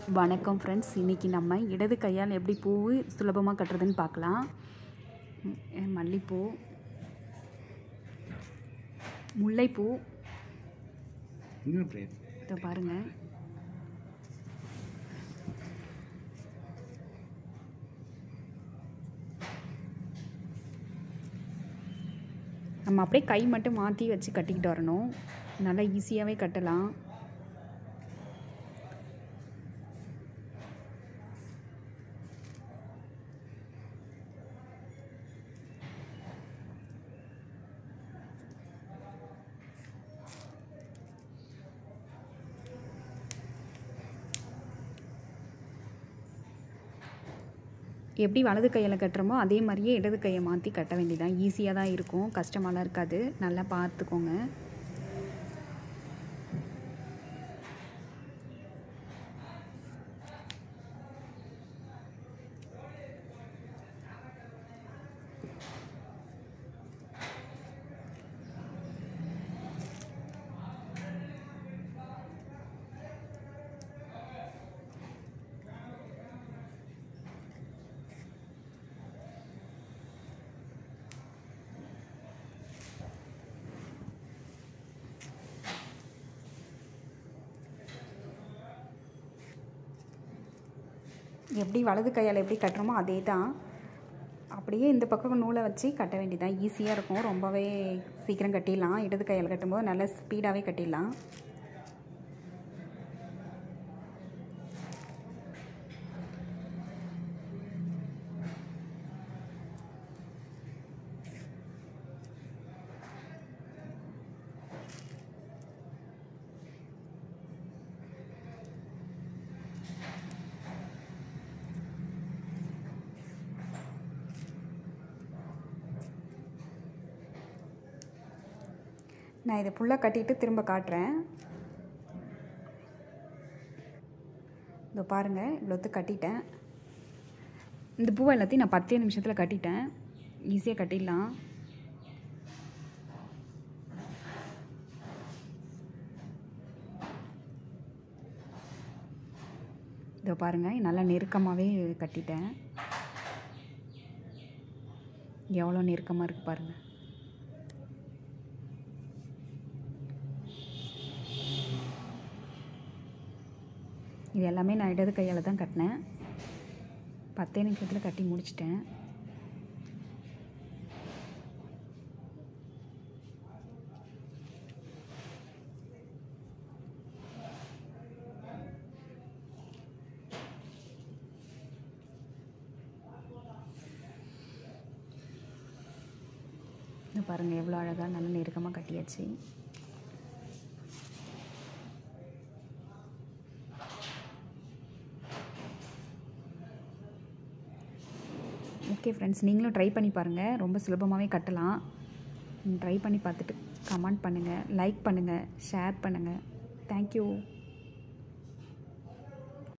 வணக்கம் ஃப்ரெண்ட்ஸ் இன்றைக்கி நம்ம இடது கையால் எப்படி பூ சுலபமாக கட்டுறதுன்னு பார்க்கலாம் ம், மல்லிப்பூ முல்லைப்பூ இன்னும் பிரேயர் இதை பாருங்கள் நம்ம அப்படியே கை மட்டும் மாற்றி வச்சு கட்டிக்கிட்டு வரணும் நல்லா ஈஸியாகவே கட்டலாம் எப்படி வலது கையில் கட்டுறோமோ அதே மாதிரியே இடது கையை மாற்றி கட்ட வேண்டியதான் ஈஸியாக தான் இருக்கும் கஷ்டமாலாம் இருக்காது நல்லா பார்த்துக்கோங்க எப்படி வலது கையால் எப்படி கட்டுறோமோ அதே தான் அப்படியே இந்த பக்கம் நூலை வச்சு கட்ட வேண்டியதான் ஈஸியாக இருக்கும் ரொம்பவே சீக்கிரம் கட்டிடலாம் இடது கையால் கட்டும்போது நல்லா ஸ்பீடாகவே கட்டிடலாம் நான் இதை ஃபுல்லாக கட்டிட்டு திரும்ப காட்டுறேன் இதோ பாருங்கள் இவ்வளோத்து கட்டிட்டேன் இந்த பூவை எல்லாத்தையும் நான் பத்தே நிமிஷத்தில் கட்டிட்டேன் ஈஸியாக கட்டிடலாம் இதோ பாருங்கள் நல்லா நெருக்கமாகவே கட்டிட்டேன் எவ்வளோ நெருக்கமாக இருக்குது பாருங்கள் இது எல்லாமே நான் இடது கையால் தான் கட்டினேன் பத்தே நிமிஷத்தில் கட்டி முடிச்சிட்டேன் இது பாருங்கள் எவ்வளோ அழகாக நல்லா நெருக்கமாக கட்டியாச்சு ஓகே ஃப்ரெண்ட்ஸ் நீங்களும் ட்ரை பண்ணி பாருங்கள் ரொம்ப சுலபமாகவே கட்டலாம் ட்ரை பண்ணி பார்த்துட்டு கமெண்ட் பண்ணுங்கள் லைக் பண்ணுங்கள் ஷேர் பண்ணுங்கள் தேங்க்யூ